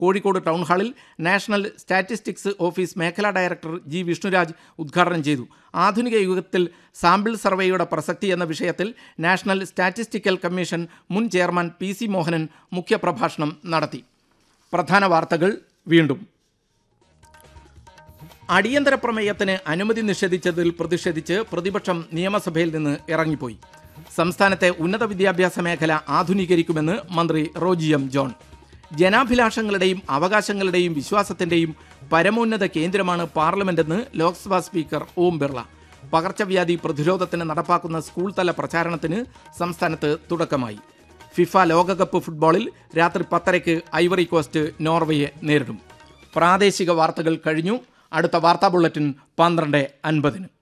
Kozhikode town ഹാളിൽ national statistics office മേഖലാ director G Vishnuraj ഉദ്ഘാടനം ചെയ്തു ആധുനിക യുഗത്തിൽ സാമ്പിൾ സർവേയുടെ പ്രസക്തി എന്ന വിഷയത്തിൽ നാഷണൽ സ്റ്റാറ്റിസ്റ്റിക്കൽ കമ്മീഷൻ മുൻ ചെയർമാൻ പി സി മോഹനൻ മുഖ്യപ്രഭാഷണം നടത്തി പ്രധാന വാർത്തകൾ വീണ്ടും അടിയന്തര പ്രമേയത്തിന് അനുമതി നിഷേധിച്ചതിൽ പ്രതിഷേധിച്ച് പ്രതിപക്ഷം നിയമസഭയിൽ നിന്ന് ഇറങ്ങിപ്പോയി സംസ്ഥാനത്തെ ഉന്നത വിദ്യാഭ്യാസ മേഖല ആധുനീകരിക്കുമെന്ന് മന്ത്രി റോജി എം ജോൺ ജനാഭിലാഷങ്ങളുടെയും അവകാശങ്ങളുടെയും വിശ്വാസത്തിന്റെയും പരമോന്നത കേന്ദ്രമാണ് പാർലമെന്റെന്ന് ലോക്സഭാ സ്പീക്കർ ഓം ബിർള പകർച്ചവ്യാധി പ്രതിരോധത്തിന് നടപ്പാക്കുന്ന സ്കൂൾ തല പ്രചാരണത്തിന് സംസ്ഥാനത്ത് തുടക്കമായി ഫിഫ ലോകകപ്പ് ഫുട്ബോളിൽ രാത്രി പത്തരയ്ക്ക് ഐവറി കോസ്റ്റ് നോർവേയെ നേരിടും പ്രാദേശിക വാർത്തകൾ കഴിഞ്ഞു അടുത്ത വാർത്താ ബുള്ളറ്റിൻ പന്ത്രണ്ട് അൻപതിന്